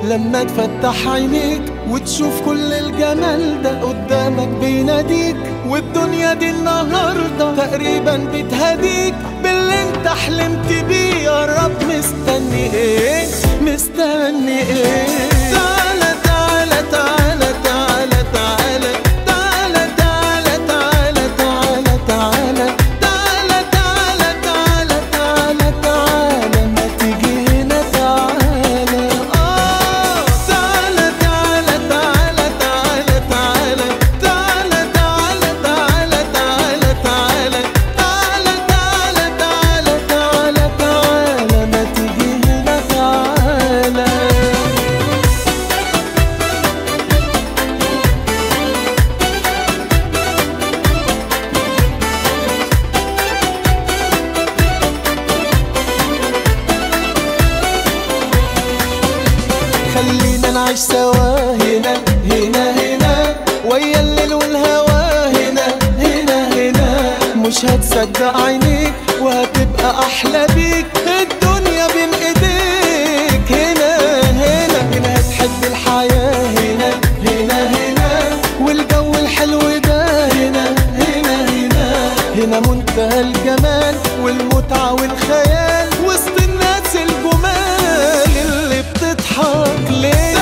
لما تفتح عينيك وتشوف كل الجمال ده قدامك بيناديك والدنيا دي النهاردة تقريبا بتهديك باللي انت حلمت بيه يا رب مستني ايه مستني ايه تعالى تعالى تعالى تعالى تعالى تعالى تعالى تعالى تعالى تعالى تعالى تعالى تعالى تعالى تعالى ما تيجي هنا تعالى آه تعالى تعالى تعالى تعالى تعالى تعالى تعالى تعالى تعالى تعالى تعالى تعالى تعالى تعالى تعالى ما تيجي هنا تعالى خلينا نعيش سوا هنا هنا هنا ويا الليل والهوا هنا هنا هنا مش هتصدق عينيك وهتبقى احلى بيك الدنيا بين ايديك هنا هنا هنا هتحب الحياة هنا هنا هنا والجو الحلو ده هنا هنا هنا هنا منتهى الجمال والمتعة والخيال وسط الناس الجمال اللي بتضحك ليه